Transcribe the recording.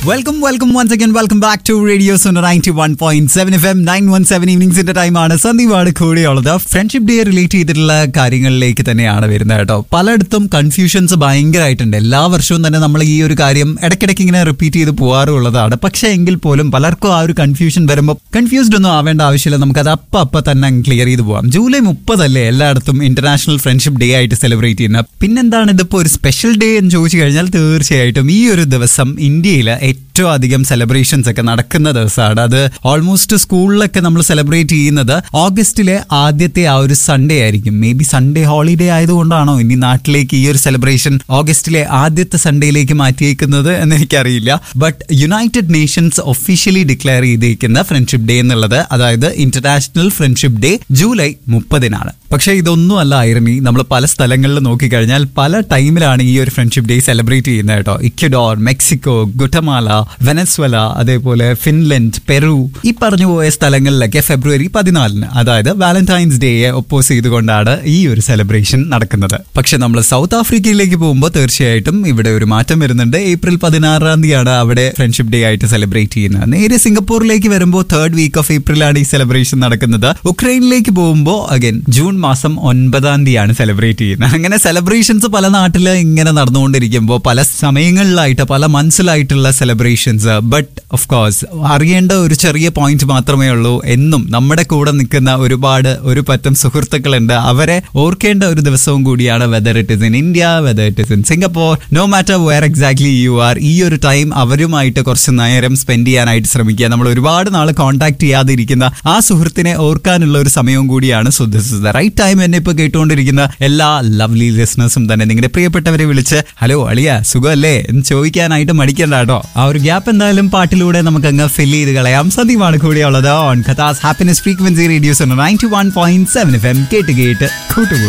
welcome welcome once again welcome back to radio Sona ninety one point seven F M nine one seven ഈവനിങ്സിന്റെ ടൈമാണ് സന്ദീപാണ് കൂടെയുള്ളത് friendship day relate ചെയ്തിട്ടുള്ള കാര്യങ്ങളിലേക്ക് തന്നെയാണ് വരുന്നത് കേട്ടോ പലയിടത്തും കൺഫ്യൂഷൻസ് ഭയങ്കരമായിട്ടുണ്ട് എല്ലാ വർഷവും തന്നെ നമ്മൾ ഈ ഒരു കാര്യം ഇടയ്ക്കിടയ്ക്ക് ഇങ്ങനെ റിപ്പീറ്റ് ചെയ്ത് പോകാറുള്ളതാണ് പക്ഷേ എങ്കിൽ പോലും പലർക്കും ആ ഒരു കൺഫ്യൂഷൻ വരുമ്പോൾ കൺഫ്യൂസ്ഡ് ഒന്നും ആവേണ്ട ആവശ്യമില്ല നമുക്കത് അപ്പം അപ്പം തന്നെ ക്ലിയർ ചെയ്ത് പോവാം ജൂലൈ മുപ്പതല്ലേ എല്ലായിടത്തും ഇന്റർനാഷണൽ ഫ്രണ്ട്ഷിപ്പ് ഡേ ആയിട്ട് സെലിബ്രേറ്റ് ചെയ്യുന്നത് പിന്നെന്താണ് ഇതിപ്പോൾ ഒരു സ്പെഷ്യൽ ഡേ എന്ന് ചോദിച്ചു കഴിഞ്ഞാൽ തീർച്ചയായിട്ടും ഈ ഒരു ദിവസം ഇന്ത്യയിൽ ഏറ്റവും അധികം സെലിബ്രേഷൻസ് ഒക്കെ നടക്കുന്ന ദിവസമാണ് അത് ഓൾമോസ്റ്റ് സ്കൂളിലൊക്കെ നമ്മൾ സെലിബ്രേറ്റ് ചെയ്യുന്നത് ഓഗസ്റ്റിലെ ആദ്യത്തെ ആ ഒരു സൺഡേ ആയിരിക്കും മേ ബി സൺഡേ ഹോളിഡേ ആയതുകൊണ്ടാണോ ഇനി നാട്ടിലേക്ക് ഈ ഒരു സെലിബ്രേഷൻ ഓഗസ്റ്റിലെ ആദ്യത്തെ സൺഡേയിലേക്ക് മാറ്റിയേക്കുന്നത് എന്ന് എനിക്കറിയില്ല but United Nations officially declare ചെയ്തിരിക്കുന്ന ഫ്രണ്ട്ഷിപ്പ് ഡേ എന്നുള്ളത് അതായത് ഇന്റർനാഷണൽ ഫ്രണ്ട്ഷിപ്പ് ഡേ ജൂലൈ മുപ്പതിനാണ് പക്ഷേ ഇതൊന്നും അല്ല ഐറണി നമ്മൾ പല സ്ഥലങ്ങളിൽ നോക്കിക്കഴിഞ്ഞാൽ പല ടൈമിലാണ് ഈ ഒരു ഫ്രണ്ട്ഷിപ്പ് ഡേ സെലിബ്രേറ്റ് ചെയ്യുന്നത് കേട്ടോ ഇക്വഡോർ മെക്സിക്കോ ഗുട്ടമാല വെനസ്വല അതേപോലെ ഫിൻലൻഡ് പെറു ഈ പറഞ്ഞു പോയ സ്ഥലങ്ങളിലൊക്കെ ഫെബ്രുവരി പതിനാലിന് അതായത് വാലന്റൈൻസ് ഡേയെ ഒപ്പോസ് ചെയ്തുകൊണ്ടാണ് ഈ ഒരു സെലിബ്രേഷൻ നടക്കുന്നത് പക്ഷെ നമ്മൾ സൗത്ത് ആഫ്രിക്കയിലേക്ക് പോകുമ്പോൾ തീർച്ചയായിട്ടും ഇവിടെ ഒരു മാറ്റം വരുന്നുണ്ട് ഏപ്രിൽ പതിനാറാം തീയതിയാണ് അവിടെ ഫ്രണ്ട്ഷിപ്പ് ഡേ ആയിട്ട് സെലിബ്രേറ്റ് ചെയ്യുന്നത് നേരെ സിംഗപ്പൂരിലേക്ക് വരുമ്പോൾ തേർഡ് വീക്ക് ഓഫ് ഏപ്രിലാണ് ഈ സെലിബ്രേഷൻ നടക്കുന്നത് ഉക്രൈനിലേക്ക് പോകുമ്പോൾ അഗൈൻ ജൂൺ മാസം ഒൻപതാം തീയതിയാണ് സെലിബ്രേറ്റ് ചെയ്യുന്നത് അങ്ങനെ സെലിബ്രേഷൻസ് പല നാട്ടിൽ ഇങ്ങനെ നടന്നുകൊണ്ടിരിക്കുമ്പോൾ പല സമയങ്ങളിലായിട്ട് പല മനസ്സിലായിട്ടുള്ള സെലിബ്രേഷൻസ് ബട്ട് ഓഫ് കോഴ്സ് അറിയേണ്ട ഒരു ചെറിയ പോയിന്റ് മാത്രമേ ഉള്ളൂ എന്നും നമ്മുടെ കൂടെ നിൽക്കുന്ന ഒരുപാട് ഒരു പറ്റം സുഹൃത്തുക്കളുണ്ട് അവരെ ഓർക്കേണ്ട ഒരു ദിവസവും കൂടിയാണ് whether it is in India whether it is in Singapore no matter where exactly you are ഈ ഒരു ടൈം അവരുമായിട്ട് കുറച്ച് നേരം സ്പെൻഡ് ചെയ്യാനായിട്ട് ശ്രമിക്കുക നമ്മൾ ഒരുപാട് നാൾ കോൺടാക്ട് ചെയ്യാതെ ഇരിക്കുന്ന ആ സുഹൃത്തിനെ ഓർക്കാനുള്ള ഒരു സമയവും കൂടിയാണ് so this is the right time എന്നെ ഇപ്പോൾ കേട്ടുകൊണ്ടിരിക്കുന്ന എല്ലാ ലവ്ലി ലിസണേഴ്സും തന്നെ നിങ്ങളുടെ പ്രിയപ്പെട്ടവരെ വിളിച്ച് ഹലോ അളിയ സുഖമല്ലേ എന്ന് ചോദിക്കാനായിട്ട് മടിക്കണ്ട കേട്ടോ ആ ഒരു ഗ്യാപ്പ് എന്തായാലും പാട്ടിലൂടെ നമുക്ക് അങ്ങ് ഫിൽ ചെയ്ത് കളയാം സദ്യമാണ് കൂടിയുള്ളത് ഓൺ കഥാസ് happiness frequency radios ninety one point seven F M കേട്ട് കേട്ട് കൂട്ടുകൂടി